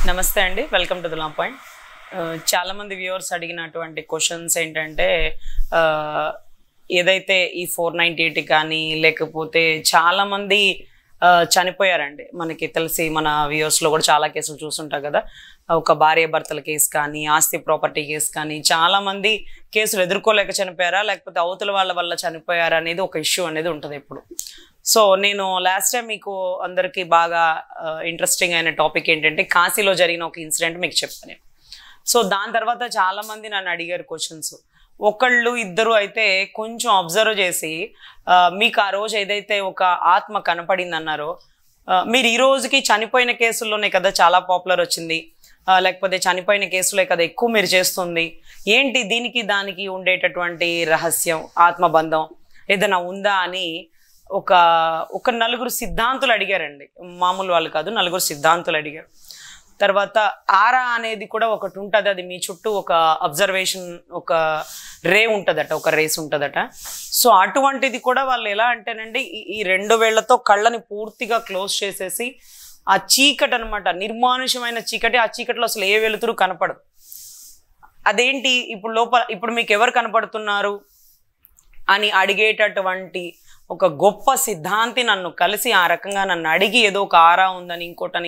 నమస్తే అండి welcome to the law point చాలా మంది వ్యూవర్స్ అడిగినటువంటి క్వశ్చన్స్ ఏంటంటే ఆ, ఏదైతే ఈ ఫోర్ నైన్టీ ఎయిట్ కానీ లేకపోతే చాలా మంది ఆ, చనిపోయారండి మనకి తెలిసి మన వ్యూవర్స్ లో కూడా చాలా కేసులు చూస్తుంటాం కదా ఒక భార్య భర్తల కేసు కానీ ఆస్తి ప్రాపర్టీ కేసు కానీ చాలా మంది కేసులు ఎదుర్కోలేక చనిపోయారా లేకపోతే అవతల వాళ్ళ వల్ల చనిపోయారా అనేది ఒక ఇష్యూ అనేది ఉంటుంది ఇప్పుడు సో నేను లాస్ట్ టైం మీకు అందరికీ బాగా ఇంట్రెస్టింగ్ అయిన టాపిక్ ఏంటంటే కాశీలో జరిగిన ఒక ఇన్సిడెంట్ మీకు చెప్తాను నేను సో దాని తర్వాత చాలా మంది నన్ను అడిగారు క్వశ్చన్స్ ఒకళ్ళు ఇద్దరు అయితే కొంచెం అబ్జర్వ్ చేసి ఆ, మీకు ఆ రోజు ఏదైతే ఒక ఆత్మ కనపడింది అన్నారో ఆ, మీరు ఈ రోజుకి చనిపోయిన కేసుల్లోనే కదా చాలా పాపులర్ వచ్చింది ఆ, లేకపోతే చనిపోయిన కేసులే కదా ఎక్కువ మీరు చేస్తుంది ఏంటి దీనికి దానికి ఉండేటటువంటి రహస్యం ఆత్మబంధం ఏదైనా ఉందా అని ఒక ఒక నలుగురు సిద్ధాంతులు అడిగారండి మామూలు వాళ్ళు కాదు నలుగురు సిద్ధాంతులు అడిగారు తర్వాత ఆరా అనేది కూడా ఒకటి ఉంటుంది అది మీ చుట్టూ ఒక అబ్జర్వేషన్ ఒక రే ఉంటుందట ఒక రేస్ ఉంటుందట సో అటువంటిది కూడా వాళ్ళు ఎలా అంటేనండి ఈ- ఈ రెండు వేళ్లతో కళ్ళని పూర్తిగా క్లోజ్ చేసేసి ఆ చీకటి అనమాట నిర్మానుషమైన చీకటి ఆ చీకటిలో అసలు ఏ వెలుతురు కనపడదు అదేంటి ఇప్పుడు లోపల ఇప్పుడు మీకు ఎవరు కనపడుతున్నారు అని అడిగేటటువంటి ఒక గొప్ప సిద్ధాంతి నన్ను కలిసి ఆ రకంగా నన్ను అడిగి ఏదో ఒక ఆరా ఉందని ఇంకోటని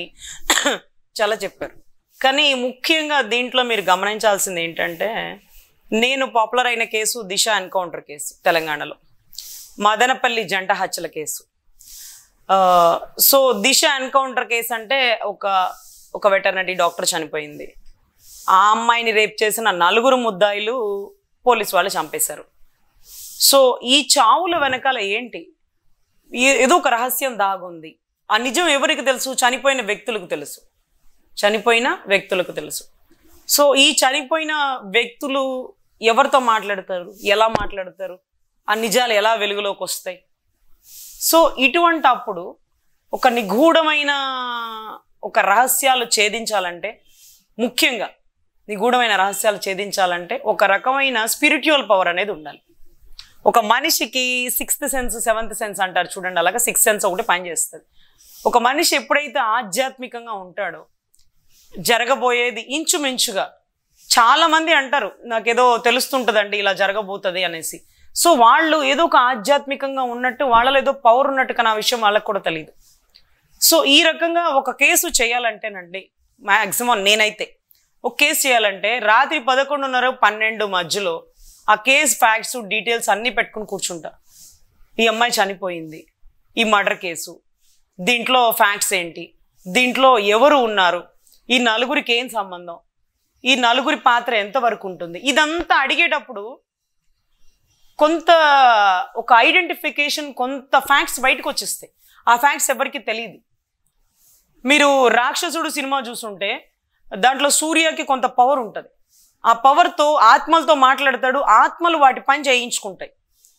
చాలా చెప్పారు కానీ ముఖ్యంగా దీంట్లో మీరు గమనించాల్సింది ఏంటంటే నేను పాపులర్ అయిన కేసు దిశ ఎన్కౌంటర్ కేసు తెలంగాణలో మదనపల్లి జంట హత్యల కేసు ఆ, సో దిశ ఎన్కౌంటర్ కేసు అంటే ఒక ఒక వెటర్నరీ డాక్టర్ చనిపోయింది ఆ అమ్మాయిని రేప్ చేసిన నలుగురు ముద్దాయిలు పోలీసు వాళ్ళు చంపేశారు సో ఈ చావుల వెనకాల ఏంటి ఏ- ఏదో ఒక రహస్యం దాగుంది ఆ నిజం ఎవరికి తెలుసు చనిపోయిన వ్యక్తులకు తెలుసు చనిపోయిన వ్యక్తులకు తెలుసు సో ఈ చనిపోయిన వ్యక్తులు ఎవరితో మాట్లాడతారు ఎలా మాట్లాడతారు ఆ నిజాలు ఎలా వెలుగులోకి వస్తాయి సో ఇటువంటి అప్పుడు ఒక నిగూఢమైన ఒక రహస్యాలు ఛేదించాలంటే ముఖ్యంగా నిగూఢమైన రహస్యాలు ఛేదించాలంటే ఒక రకమైన స్పిరిచువల్ పవర్ అనేది ఉండాలి ఒక మనిషికి సిక్స్త్ సెన్స్ సెవెంత్ సెన్స్ అంటారు చూడండి అలాగా సిక్స్త్ సెన్స్ ఒకటి పనిచేస్తుంది ఒక మనిషి ఎప్పుడైతే ఆధ్యాత్మికంగా ఉంటాడో జరగబోయేది ఇంచుమించుగా చాలా మంది అంటారు నాకేదో తెలుస్తుంటుందండి ఇలా జరగబోతుంది అనేసి సో వాళ్ళు ఏదో ఒక ఆధ్యాత్మికంగా ఉన్నట్టు వాళ్ళలో ఏదో పవర్ ఉన్నట్టు కానీ ఆ విషయం వాళ్ళకి కూడా తెలియదు సో ఈ రకంగా ఒక కేసు చేయాలంటేనండి మ్యాక్సిమం నేనైతే ఒక కేసు చేయాలంటే రాత్రి పదకొండున్నర పన్నెండు మధ్యలో ఆ కేసు ఫ్యాక్ట్స్ డీటెయిల్స్ అన్నీ పెట్టుకుని కూర్చుంటా ఈ అమ్మాయి చనిపోయింది ఈ మర్డర్ కేసు దీంట్లో ఫ్యాక్ట్స్ ఏంటి దీంట్లో ఎవరు ఉన్నారు ఈ నలుగురికి ఏం సంబంధం ఈ నలుగురి పాత్ర ఎంతవరకు ఉంటుంది ఇదంతా అడిగేటప్పుడు కొంత ఒక ఐడెంటిఫికేషన్ కొంత ఫ్యాక్ట్స్ బయటకు వచ్చేస్తాయి ఆ ఫ్యాక్ట్స్ ఎవరికి తెలియదు మీరు రాక్షసుడు సినిమా చూసుంటే దాంట్లో సూర్యకి కొంత పవర్ ఉంటుంది ఆ పవర్తో ఆత్మలతో మాట్లాడతాడు ఆత్మలు వాటి పని చేయించుకుంటాయి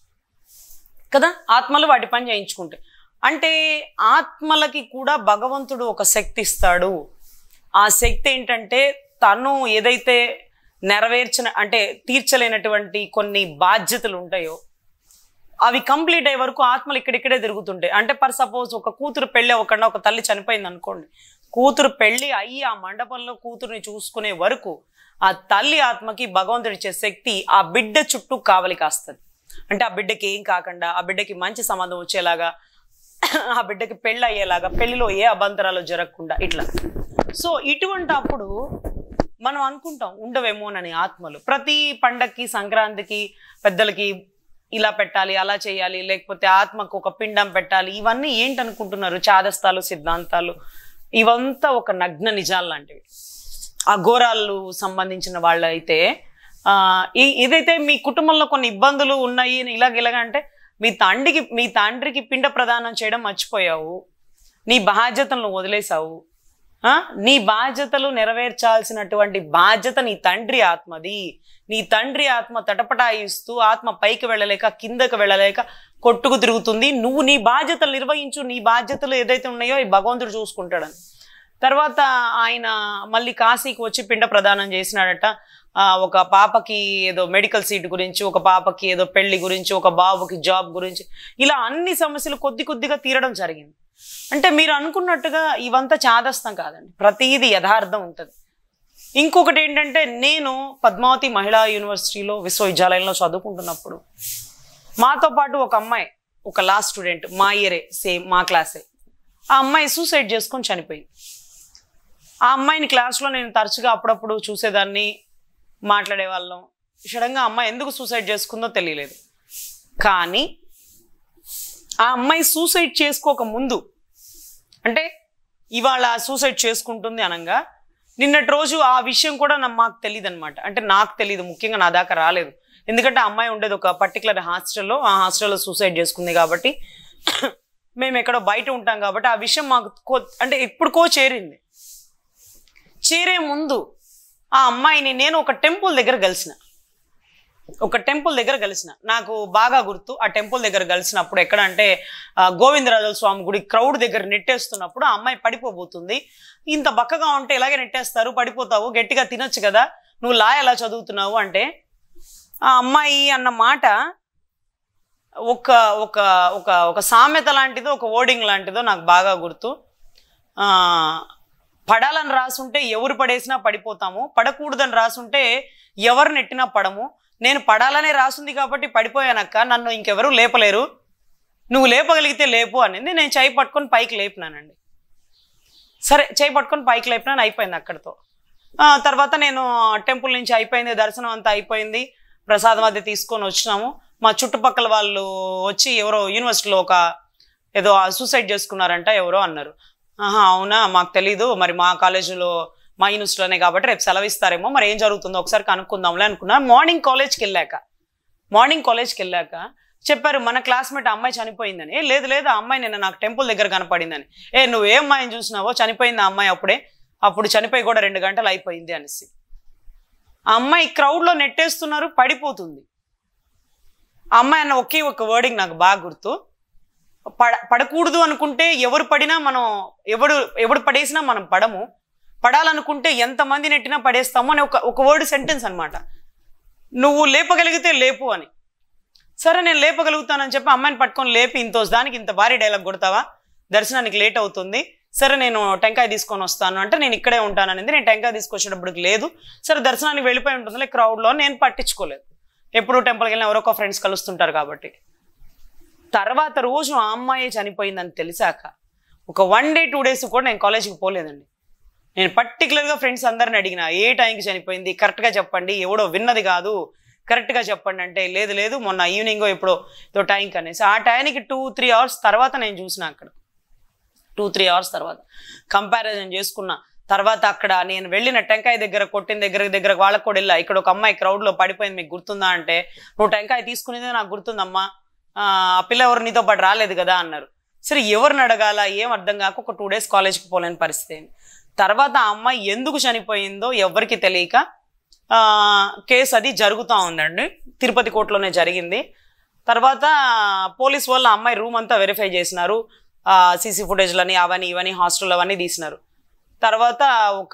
కదా ఆత్మలు వాటి పని చేయించుకుంటాయి అంటే ఆత్మలకి కూడా భగవంతుడు ఒక శక్తి ఇస్తాడు ఆ శక్తి ఏంటంటే తను ఏదైతే నెరవేర్చిన అంటే తీర్చలేనటువంటి కొన్ని బాధ్యతలు ఉంటాయో అవి కంప్లీట్ అయ్యే వరకు ఆత్మలు ఇక్కడిక్కడే తిరుగుతుంటాయి అంటే పర్ సపోజ్ ఒక కూతురు పెళ్ళి అవ్వకుండా ఒక తల్లి చనిపోయింది అనుకోండి కూతురు పెళ్ళి అయ్యి ఆ మండపంలో కూతురుని చూసుకునే వరకు ఆ తల్లి ఆత్మకి భగవంతుడు ఇచ్చే శక్తి ఆ బిడ్డ చుట్టూ కావలి కాస్తుంది అంటే ఆ బిడ్డకి ఏం కాకుండా ఆ బిడ్డకి మంచి సంబంధం వచ్చేలాగా ఆ బిడ్డకి పెళ్ళి అయ్యేలాగా పెళ్లిలో ఏ అభంతరాలు జరగకుండా ఇట్లా సో ఇటువంటి అప్పుడు మనం అనుకుంటాం ఉండవేమోనని ఆత్మలు ప్రతి పండక్కి సంక్రాంతికి పెద్దలకి ఇలా పెట్టాలి అలా చేయాలి లేకపోతే ఆత్మకు ఒక పిండం పెట్టాలి ఇవన్నీ ఏంటనుకుంటున్నారు చాదస్తాలు సిద్ధాంతాలు ఇవంతా ఒక నగ్న నిజాలు లాంటివి ఆ ఘోరాలు సంబంధించిన వాళ్ళు అయితే ఆ, ఈ- ఏదైతే మీ కుటుంబంలో కొన్ని ఇబ్బందులు ఉన్నాయి అని ఇలాగ ఇలాగ అంటే మీ తండ్రికి మీ తండ్రికి పిండ ప్రదానం చేయడం మర్చిపోయావు నీ బాధ్యతలను వదిలేసావు ఆ? నీ బాధ్యతలు నెరవేర్చాల్సినటువంటి బాధ్యత నీ తండ్రి ఆత్మది నీ తండ్రి ఆత్మ తటపటాయిస్తూ ఆత్మ పైకి వెళ్ళలేక కిందకి వెళ్ళలేక కొట్టుకు తిరుగుతుంది నువ్వు నీ బాధ్యతలు నిర్వహించు నీ బాధ్యతలు ఏదైతే ఉన్నాయో ఈ భగవంతుడు చూసుకుంటాడని తర్వాత ఆయన మళ్ళీ కాశీకి వచ్చి పిండ ప్రదానం చేసినాడట ఆ, ఒక పాపకి ఏదో మెడికల్ సీట్ గురించి ఒక పాపకి ఏదో పెళ్లి గురించి ఒక బాబుకి జాబ్ గురించి ఇలా అన్ని సమస్యలు కొద్ది కొద్దిగా తీరడం జరిగింది అంటే మీరు అనుకున్నట్టుగా ఇవంతా చాదస్తం కాదండి ప్రతిదీ యథార్థం ఉంటుంది ఇంకొకటి ఏంటంటే నేను పద్మావతి మహిళా యూనివర్సిటీలో విశ్వవిద్యాలయంలో చదువుకుంటున్నప్పుడు మాతో పాటు ఒక అమ్మాయి ఒక లాస్ట్ స్టూడెంట్ మా ఇయరే సేమ్ మా క్లాసే ఆ అమ్మాయి సూసైడ్ చేసుకొని చనిపోయింది ఆ అమ్మాయిని క్లాస్లో నేను తరచుగా అప్పుడప్పుడు చూసేదాన్ని మాట్లాడేవాళ్ళం సడన్గా ఆ అమ్మాయి ఎందుకు సూసైడ్ చేసుకుందో తెలియలేదు కానీ ఆ అమ్మాయి సూసైడ్ చేసుకోక ముందు అంటే ఇవాళ సూసైడ్ చేసుకుంటుంది అనగా నిన్నటి రోజు ఆ విషయం కూడా నా మాకు తెలియదు అనమాట అంటే నాకు తెలియదు ముఖ్యంగా నా దాకా రాలేదు ఎందుకంటే ఆ అమ్మాయి ఉండేది ఒక పర్టికులర్ హాస్టల్లో ఆ హాస్టల్లో సూసైడ్ చేసుకుంది కాబట్టి మేము ఎక్కడో బయట ఉంటాం కాబట్టి ఆ విషయం మాకు కో- అంటే ఎప్పుడుకో చేరింది చేరే ముందు ఆ అమ్మాయిని నేను ఒక టెంపుల్ దగ్గర కలిసిన ఒక టెంపుల్ దగ్గర కలిసిన నాకు బాగా గుర్తు ఆ టెంపుల్ దగ్గర కలిసినప్పుడు ఎక్కడ అంటే ఆ, గోవిందరాజుల స్వామి గుడి క్రౌడ్ దగ్గర నెట్టేస్తున్నప్పుడు ఆ అమ్మాయి పడిపోబోతుంది ఇంత బక్కగా ఉంటే ఇలాగే నెట్టేస్తారు పడిపోతావు గట్టిగా తినొచ్చు కదా నువ్వు లా ఎలా చదువుతున్నావు అంటే ఆ అమ్మాయి అన్న మాట ఒక ఒక ఒక ఒక సామెత లాంటిదో ఒక ఓడింగ్ లాంటిదో నాకు బాగా గుర్తు ఆ, పడాలని రాసుంటే ఎవరు పడేసినా పడిపోతాము పడకూడదని రాసుంటే ఎవరు నెట్టినా పడము నేను పడాలనే రాసుంది కాబట్టి పడిపోయానక్క నన్ను ఇంకెవరూ లేపలేరు నువ్వు లేపగలిగితే లేపు అనేది నేను చేయి పట్టుకొని పైకి లేపినానండి సరే చేయి పట్టుకొని పైకి లేపినాను అయిపోయింది అక్కడితో ఆ, తర్వాత నేను టెంపుల్ నుంచి అయిపోయింది దర్శనం అంతా అయిపోయింది ప్రసాదం అది తీసుకొని వచ్చినాము మా చుట్టుపక్కల వాళ్ళు వచ్చి ఎవరో యూనివర్సిటీలో ఒక ఏదో సూసైడ్ చేసుకున్నారంట ఎవరో అన్నారు ఆహా అవునా మాకు తెలీదు మరి మా కాలేజీలో మా యూనివర్సిటీలోనే కాబట్టి రేపు సెలవు ఇస్తారేమో మరి ఏం జరుగుతుందో ఒకసారి కనుక్కుందాంలే అనుకున్నా మార్నింగ్ కాలేజ్కి వెళ్ళాక మార్నింగ్ కాలేజ్కి వెళ్ళాక చెప్పారు మన క్లాస్మేట్ అమ్మాయి చనిపోయిందని ఏ లేదు లేదు ఆ అమ్మాయి నిన్న నాకు టెంపుల్ దగ్గర కనపడిందని ఏ నువ్వు ఏ అమ్మాయిని చూసినావో చనిపోయింది ఆ అమ్మాయి అప్పుడే అప్పుడు చనిపోయి కూడా రెండు గంటలు అయిపోయింది అనేసి ఆ అమ్మాయి క్రౌడ్లో నెట్టేస్తున్నారు పడిపోతుంది ఆ అమ్మాయి అన్న ఒకే ఒక వర్డింగ్ నాకు బాగా గుర్తు పడ పడకూడదు అనుకుంటే ఎవరు పడినా మనం ఎవడు ఎవడు పడేసినా మనం పడము పడాలనుకుంటే ఎంతమంది నెట్టినా పడేస్తాము అని ఒక ఒక వర్డ్ సెంటెన్స్ అన్నమాట నువ్వు లేపగలిగితే లేపు అని సరే నేను లేపగలుగుతానని చెప్పి అమ్మాయిని పట్టుకొని లేపి ఇంత దానికి ఇంత భారీ డైలాగ్ కొడతావా దర్శనానికి లేట్ అవుతుంది సరే నేను టెంకాయ తీసుకొని వస్తాను అంటే నేను ఇక్కడే ఉంటాననేది నేను టెంకాయ తీసుకొచ్చేటప్పటికి లేదు సరే దర్శనానికి వెళ్ళిపోయి ఉంటుంది క్రౌడ్లో నేను పట్టించుకోలేదు ఎప్పుడు టెంపుల్కి వెళ్ళిన ఎవరో ఒక ఫ్రెండ్స్ కలుస్తుంటారు కాబట్టి తర్వాత రోజు ఆ అమ్మాయి చనిపోయిందని తెలిసాక ఒక వన్ డే టూ డేస్ కూడా నేను కాలేజీకి పోలేదండి నేను పర్టికులర్గా ఫ్రెండ్స్ అందరిని అడిగిన ఏ టైంకి చనిపోయింది కరెక్ట్గా చెప్పండి ఎవడో విన్నది కాదు కరెక్ట్గా చెప్పండి అంటే లేదు లేదు మొన్న ఈవినింగ్ ఎప్పుడో ఏదో టైంకి అనేసి ఆ టైంకి టూ త్రీ అవర్స్ తర్వాత నేను చూసిన అక్కడ టూ త్రీ అవర్స్ తర్వాత కంపారిజన్ చేసుకున్నా తర్వాత అక్కడ నేను వెళ్ళిన టెంకాయ దగ్గర కొట్టిన దగ్గర దగ్గర వాళ్ళకి కూడా వెళ్ళా ఇక్కడ ఒక అమ్మాయి క్రౌడ్లో పడిపోయింది మీకు గుర్తుందా అంటే నువ్వు టెంకాయ తీసుకునేదే నాకు గుర్తుందమ్మా ఆ ఆ పిల్ల ఎవరు నీతో పాటు రాలేదు కదా అన్నారు సరే ఎవరిని అడగాల ఏం అర్థం కాక ఒక టూ డేస్ కాలేజ్కి పోలేని పరిస్థితి అయింది తర్వాత ఆ అమ్మాయి ఎందుకు చనిపోయిందో ఎవరికి తెలియక ఆ, కేసు అది జరుగుతూ ఉందండి తిరుపతి కోర్టులోనే జరిగింది తర్వాత పోలీస్ వాళ్ళు ఆ అమ్మాయి రూమ్ అంతా వెరిఫై చేసినారు సీసీ ఫుటేజ్లని అవని ఇవని హాస్టల్ అవన్నీ తీసినారు తర్వాత ఒక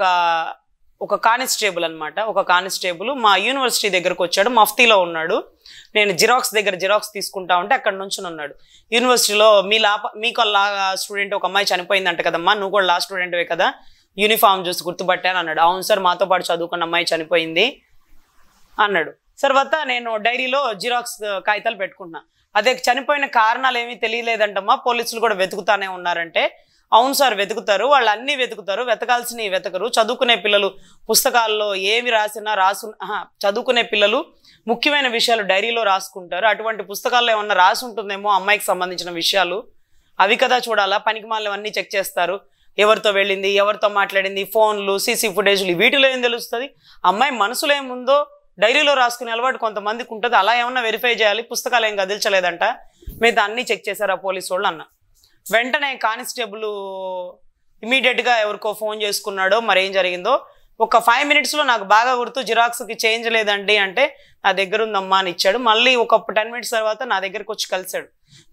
ఒక కానిస్టేబుల్ అన్నమాట ఒక కానిస్టేబుల్ మా యూనివర్సిటీ దగ్గరకు వచ్చాడు మఫ్తీలో ఉన్నాడు నేను జిరాక్స్ దగ్గర జిరాక్స్ తీసుకుంటా ఉంటే అక్కడ నుంచి ఉన్నాడు యూనివర్సిటీలో మీ లా మీకు లా స్టూడెంట్ ఒక అమ్మాయి చనిపోయిందంట కదమ్మా నువ్వు కూడా లా స్టూడెంట్వే కదా యూనిఫామ్ చూసి గుర్తుపట్టాను అన్నాడు అవును సార్ మాతో పాటు చదువుకున్న అమ్మాయి చనిపోయింది అన్నాడు తర్వాత నేను డైరీలో జిరాక్స్ కాగితాలు పెట్టుకుంటున్నా అదే చనిపోయిన కారణాలు ఏమీ తెలియలేదంటమ్మా పోలీసులు కూడా వెతుకుతానే ఉన్నారంటే అవును సార్ వెతుకుతారు వాళ్ళు అన్నీ వెతుకుతారు వెతకాల్సినవి వెతకరు చదువుకునే పిల్లలు పుస్తకాల్లో ఏమి రాసినా రాసు ఆహా, చదువుకునే పిల్లలు ముఖ్యమైన విషయాలు డైరీలో రాసుకుంటారు అటువంటి పుస్తకాల్లో ఏమన్నా రాసి ఉంటుందేమో అమ్మాయికి సంబంధించిన విషయాలు అవి కదా చూడాలా పనికి అన్నీ చెక్ చేస్తారు ఎవరితో వెళ్ళింది ఎవరితో మాట్లాడింది ఫోన్లు సీసీ ఫుటేజ్లు వీటిలో ఏం తెలుస్తుంది అమ్మాయి మనసులో ఏముందో డైరీలో రాసుకునే అలవాటు కొంతమందికి ఉంటుంది అలా ఏమన్నా వెరిఫై చేయాలి పుస్తకాలు ఏం కదిల్చలేదంట మిగతా అన్నీ చెక్ చేశారు ఆ పోలీసు వాళ్ళు అన్న వెంటనే కానిస్టేబుల్ ఇమీడియట్గా ఎవరికో ఫోన్ చేసుకున్నాడో మరి ఏం జరిగిందో ఒక ఫైవ్ మినిట్స్లో నాకు బాగా గుర్తు జిరాక్స్కి చేంజ్ లేదండి అంటే నా దగ్గర ఉందమ్మా అని ఇచ్చాడు మళ్ళీ ఒక టెన్ మినిట్స్ తర్వాత నా దగ్గరకు వచ్చి కలిశాడు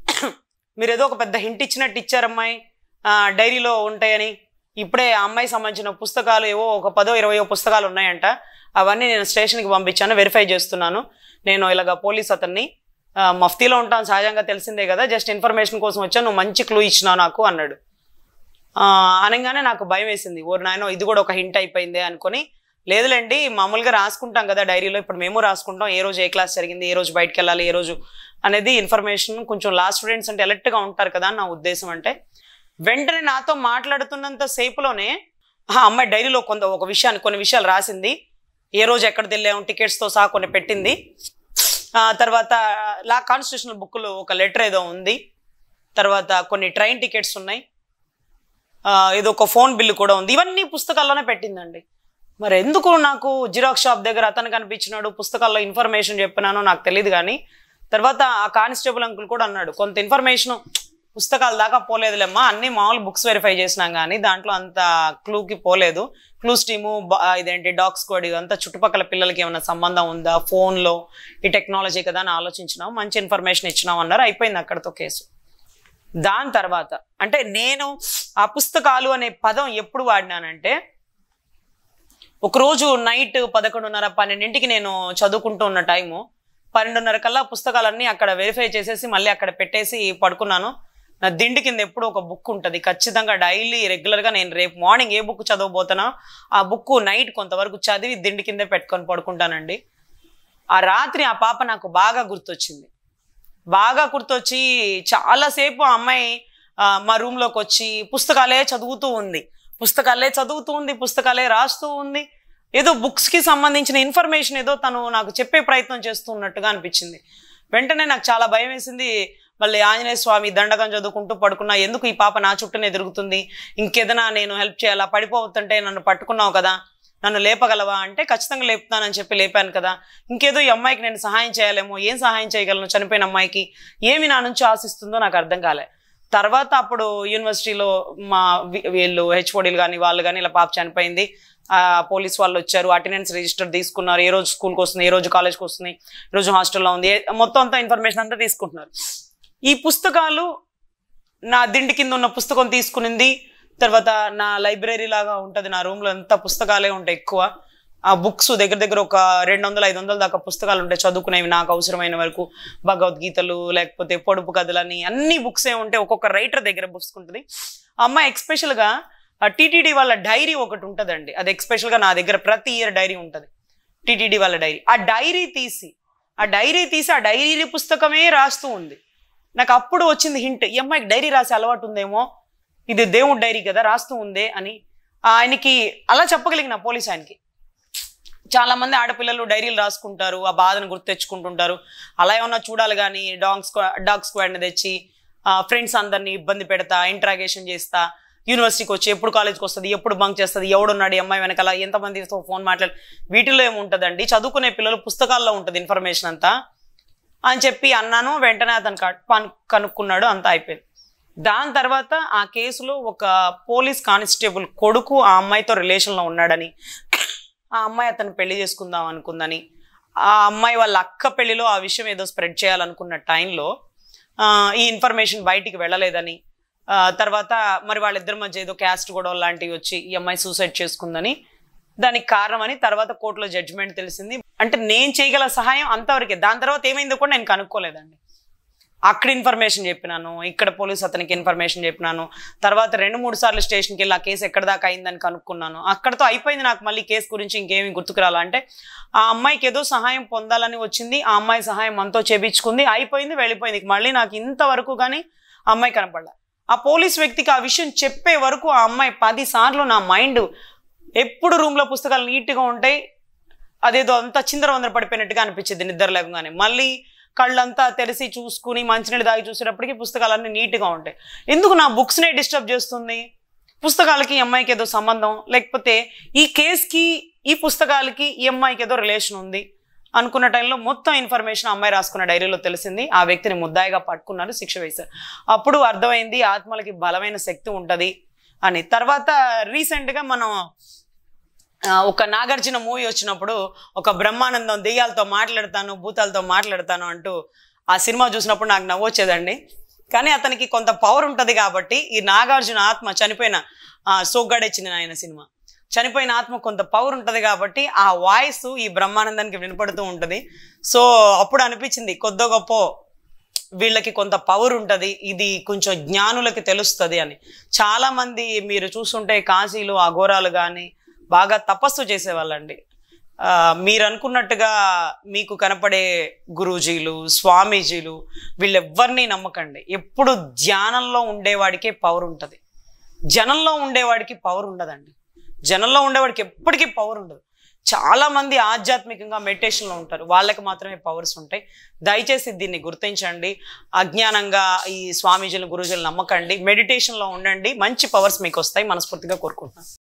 మీరు ఏదో ఒక పెద్ద హింట్ ఇచ్చినట్టు ఇచ్చారమ్మాయి ఆ, డైరీలో ఉంటాయని ఇప్పుడే ఆ అమ్మాయి సంబంధించిన పుస్తకాలు ఏవో ఒక పదో ఇరవయో పుస్తకాలు ఉన్నాయంట అవన్నీ నేను స్టేషన్కి పంపించాను వెరిఫై చేస్తున్నాను నేను ఇలాగ పోలీస్ అతన్ని ఆ, మఫ్తీలో ఉంటాను సహజంగా తెలిసిందే కదా జస్ట్ ఇన్ఫర్మేషన్ కోసం వచ్చా నువ్వు మంచి క్లూ ఇచ్చినావు నాకు అన్నాడు ఆ, అనగానే నాకు భయం వేసింది ఓ నాయనో ఇది కూడా ఒక హింట్ అయిపోయిందే అనుకొని లేదులేండి మామూలుగా రాసుకుంటాం కదా డైరీలో ఇప్పుడు మేము రాసుకుంటాం ఏ రోజు ఏ క్లాస్ జరిగింది ఏ రోజు బయటకు వెళ్ళాలి ఏ రోజు అనేది ఇన్ఫర్మేషన్ కొంచెం లాస్ట్ స్టూడెంట్స్ అంటే అలర్ట్గా ఉంటారు కదా అని నా ఉద్దేశం అంటే వెంటనే నాతో మాట్లాడుతున్నంత సేపులోనే ఆ అమ్మాయి డైరీలో కొంత ఒక విషయాన్ని కొన్ని విషయాలు రాసింది ఏ రోజు ఎక్కడ వెళ్ళాము టికెట్స్తో సహా కొన్ని పెట్టింది ఆ తర్వాత లా కాన్స్టిట్యూషనల్ బుక్లో ఒక లెటర్ ఏదో ఉంది తర్వాత కొన్ని ట్రైన్ టికెట్స్ ఉన్నాయి ఆ, ఏదో ఒక ఫోన్ బిల్లు కూడా ఉంది ఇవన్నీ పుస్తకాల్లోనే పెట్టిందండి మరి ఎందుకు నాకు జిరాక్స్ షాప్ దగ్గర అతను కనిపించినాడు పుస్తకాల్లో ఇన్ఫర్మేషన్ చెప్పినానో నాకు తెలియదు కానీ తర్వాత ఆ కానిస్టేబుల్ అంకుల్ కూడా అన్నాడు కొంత ఇన్ఫర్మేషన్ పుస్తకాల దాకా పోలేదులేమ్మా అన్ని మామూలు బుక్స్ వెరిఫై చేసినాం కానీ దాంట్లో అంత క్లూకి పోలేదు క్లూస్ టీము బ- ఇదేంటి డాగ్ స్క్వాడ్ ఇదంతా చుట్టుపక్కల పిల్లలకి ఏమైనా సంబంధం ఉందా ఫోన్లో ఈ టెక్నాలజీ కదా అని ఆలోచించినాం మంచి ఇన్ఫర్మేషన్ ఇచ్చినాం అన్నారు అయిపోయింది అక్కడితో కేసు దాని తర్వాత అంటే నేను ఆ పుస్తకాలు అనే పదం ఎప్పుడు వాడినానంటే ఒకరోజు నైట్ పదకొండున్నర పన్నెండింటికి నేను చదువుకుంటూ ఉన్న టైము పన్నెండున్నర కల్లా పుస్తకాలన్నీ అక్కడ వెరిఫై చేసేసి మళ్ళీ అక్కడ పెట్టేసి పడుకున్నాను నా దిండి కింద ఎప్పుడు ఒక బుక్ ఉంటుంది ఖచ్చితంగా డైలీ రెగ్యులర్గా నేను రేపు మార్నింగ్ ఏ బుక్ చదవబోతానో ఆ బుక్ నైట్ కొంతవరకు చదివి దిండి కిందే పెట్టుకొని పడుకుంటానండి ఆ రాత్రి ఆ పాప నాకు బాగా గుర్తొచ్చింది బాగా గుర్తొచ్చి చాలాసేపు ఆ అమ్మాయి ఆ, మా రూమ్లోకి వచ్చి పుస్తకాలే చదువుతూ ఉంది పుస్తకాలే చదువుతూ ఉంది పుస్తకాలే రాస్తూ ఉంది ఏదో బుక్స్కి సంబంధించిన ఇన్ఫర్మేషన్ ఏదో తను నాకు చెప్పే ప్రయత్నం చేస్తూ ఉన్నట్టుగా అనిపించింది వెంటనే నాకు చాలా భయం వేసింది మళ్ళీ ఆంజనేయ స్వామి దండకం చదువుకుంటూ పడుకున్నా ఎందుకు ఈ పాప నా చుట్టూనే తిరుగుతుంది ఇంకేదైనా నేను హెల్ప్ చేయాలా పడిపోతుంటే నన్ను పట్టుకున్నావు కదా నన్ను లేపగలవా అంటే ఖచ్చితంగా లేపుతానని చెప్పి లేపాను కదా ఇంకేదో ఈ అమ్మాయికి నేను సహాయం చేయాలేమో ఏం సహాయం చేయగలను చనిపోయిన అమ్మాయికి ఏమి నా నుంచి ఆశిస్తుందో నాకు అర్థం కాలే తర్వాత అప్పుడు యూనివర్సిటీలో మా వీ- వీళ్ళు హెచ్ఓడీలు కానీ వాళ్ళు కానీ ఇలా పాప చనిపోయింది ఆ, పోలీస్ వాళ్ళు వచ్చారు అటెండెన్స్ రిజిస్టర్ తీసుకున్నారు ఏ రోజు స్కూల్కి వస్తుంది ఏ రోజు కాలేజ్కి వస్తుంది ఏ రోజు హాస్టల్లో ఉంది ఏ- మొత్తం అంతా ఇన్ఫర్మేషన్ అంతా తీసుకుంటున్నారు ఈ పుస్తకాలు నా దిండి కింద ఉన్న పుస్తకం తీసుకునింది తర్వాత నా లైబ్రరీ లాగా ఉంటుంది నా రూమ్లో అంతా పుస్తకాలే ఉంటాయి ఎక్కువ ఆ బుక్స్ దగ్గర దగ్గర ఒక రెండు వందల ఐదు వందల దాకా పుస్తకాలు ఉంటాయి చదువుకునేవి నాకు అవసరమైన వరకు భగవద్గీతలు లేకపోతే పొడుపు కథలని అన్ని బుక్స్ ఏ ఉంటాయి ఒక్కొక్క రైటర్ దగ్గర బుక్స్ ఉంటుంది ఆ అమ్మాయి ఎక్స్పెషల్గా టీటీడీ వాళ్ళ డైరీ ఒకటి ఉంటుందండి అది ఎక్స్పెషల్గా నా దగ్గర ప్రతి ఇయర్ డైరీ ఉంటుంది టీటీడీ వాళ్ళ డైరీ ఆ డైరీ తీసి ఆ డైరీ తీసి ఆ డైరీ పుస్తకమే రాస్తూ ఉంది నాకు అప్పుడు వచ్చింది హింట్ ఈ అమ్మాయికి డైరీ రాసే అలవాటు ఉందేమో ఇది దేవుడి డైరీ కదా రాస్తూ ఉందే అని ఆయనకి అలా చెప్పగలిగిన పోలీస్ ఆయనకి చాలా మంది ఆడపిల్లలు డైరీలు రాసుకుంటారు ఆ బాధను గుర్తు తెచ్చుకుంటుంటారు అలా ఏమన్నా చూడాలి కానీ డాగ్ స్క్వా డాగ్ స్క్వాడ్ని తెచ్చి ఫ్రెండ్స్ అందరినీ ఇబ్బంది పెడతా ఇంట్రాగేషన్ చేస్తా యూనివర్సిటీకి వచ్చి ఎప్పుడు కాలేజ్కి వస్తుంది ఎప్పుడు బంక్ చేస్తుంది ఎవడున్నాడు ఈ అమ్మాయి వెనకాల ఎంతమందితో ఫోన్ మాట్లాడి వీటిలో ఏముంటుందండి చదువుకునే పిల్లలు పుస్తకాల్లో ఉంటుంది ఇన్ఫర్మేషన్ అంతా అని చెప్పి అన్నాను వెంటనే అతను కట్- పన్- కనుక్కున్నాడు అంతా అయిపోయింది దాని తర్వాత ఆ కేసులో ఒక పోలీస్ కానిస్టేబుల్ కొడుకు ఆ అమ్మాయితో రిలేషన్లో ఉన్నాడని ఆ అమ్మాయి అతను పెళ్లి చేసుకుందాం అనుకుందని ఆ అమ్మాయి వాళ్ళ అక్క పెళ్లిలో ఆ విషయం ఏదో స్ప్రెడ్ చేయాలనుకున్న టైంలో ఆ, ఈ ఇన్ఫర్మేషన్ బయటికి వెళ్ళలేదని ఆ, తర్వాత మరి వాళ్ళిద్దరి మధ్య ఏదో క్యాస్ట్ గొడవ లాంటివి వచ్చి ఈ అమ్మాయి సూసైడ్ చేసుకుందని దానికి కారణం అని తర్వాత కోర్టులో జడ్జిమెంట్ తెలిసింది అంటే నేను చేయగల సహాయం అంతవరకే దాని తర్వాత ఏమైందో కూడా నేను కనుక్కోలేదండి అక్కడ ఇన్ఫర్మేషన్ చెప్పినాను ఇక్కడ పోలీస్ అతనికి ఇన్ఫర్మేషన్ చెప్పినాను తర్వాత రెండు మూడు సార్లు స్టేషన్కి వెళ్ళి ఆ కేసు ఎక్కడ దాకా అయిందని కనుక్కున్నాను అక్కడతో అయిపోయింది నాకు మళ్ళీ కేసు గురించి ఇంకేమీ గుర్తుకు రాలా అంటే ఆ అమ్మాయికి ఏదో సహాయం పొందాలని వచ్చింది ఆ అమ్మాయి సహాయం మనతో చేపించుకుంది అయిపోయింది వెళ్ళిపోయింది మళ్ళీ నాకు ఇంతవరకు కానీ ఆ అమ్మాయి కనపడలే ఆ పోలీస్ వ్యక్తికి ఆ విషయం చెప్పే వరకు ఆ అమ్మాయి పది సార్లు నా మైండ్ ఎప్పుడు రూమ్లో పుస్తకాలు నీట్గా ఉంటాయి అదేదో అంతా చిందరవందర పడిపోయినట్టుగా అనిపించింది నిద్ర లేవగానే మళ్ళీ కళ్ళంతా తెరిసి చూసుకుని మంచినీళ్ళు దాగి చూసేటప్పటికి పుస్తకాలన్నీ నీట్గా ఉంటాయి ఎందుకు నా బుక్స్నే డిస్టర్బ్ చేస్తుంది పుస్తకాలకి ఈ అమ్మాయికి ఏదో సంబంధం లేకపోతే ఈ కేసుకి ఈ పుస్తకాలకి ఈ అమ్మాయికి ఏదో రిలేషన్ ఉంది అనుకున్న టైంలో మొత్తం ఇన్ఫర్మేషన్ అమ్మాయి రాసుకున్న డైరీలో తెలిసింది ఆ వ్యక్తిని ముద్దాయిగా పట్టుకున్నారు శిక్ష వేశారు అప్పుడు అర్థమైంది ఆత్మలకి బలమైన శక్తి ఉంటుంది అని తర్వాత రీసెంట్గా మనం ఆ, ఒక నాగార్జున మూవీ వచ్చినప్పుడు ఒక బ్రహ్మానందం దెయ్యాలతో మాట్లాడతాను భూతాలతో మాట్లాడతాను అంటూ ఆ సినిమా చూసినప్పుడు నాకు నవ్వొచ్చేదండి కానీ అతనికి కొంత పవర్ ఉంటుంది కాబట్టి ఈ నాగార్జున ఆత్మ చనిపోయిన ఆ, సోగ్గాడే చిన్న ఆయన సినిమా చనిపోయిన ఆత్మ కొంత పవర్ ఉంటుంది కాబట్టి ఆ వాయిస్ ఈ బ్రహ్మానందానికి వినపడుతూ ఉంటుంది సో అప్పుడు అనిపించింది కొద్ది గొప్ప వీళ్ళకి కొంత పవర్ ఉంటుంది ఇది కొంచెం జ్ఞానులకి తెలుస్తుంది అని చాలా మంది మీరు చూస్తుంటే కాశీలు అఘోరాలు కానీ బాగా తపస్సు చేసేవాళ్ళండి ఆ, మీరు అనుకున్నట్టుగా మీకు కనపడే గురూజీలు స్వామీజీలు వీళ్ళెవ్వరినీ నమ్మకండి ఎప్పుడు ధ్యానంలో ఉండేవాడికే పవర్ ఉంటుంది జనంలో ఉండేవాడికి పవర్ ఉండదండి జనంలో ఉండేవాడికి ఎప్పటికీ పవర్ ఉండదు చాలా మంది ఆధ్యాత్మికంగా మెడిటేషన్లో ఉంటారు వాళ్ళకి మాత్రమే పవర్స్ ఉంటాయి దయచేసి దీన్ని గుర్తించండి అజ్ఞానంగా ఈ స్వామీజీలు గురూజీలు నమ్మకండి మెడిటేషన్లో ఉండండి మంచి పవర్స్ మీకు వస్తాయి మనస్ఫూర్తిగా కోరుకుంటున్నాను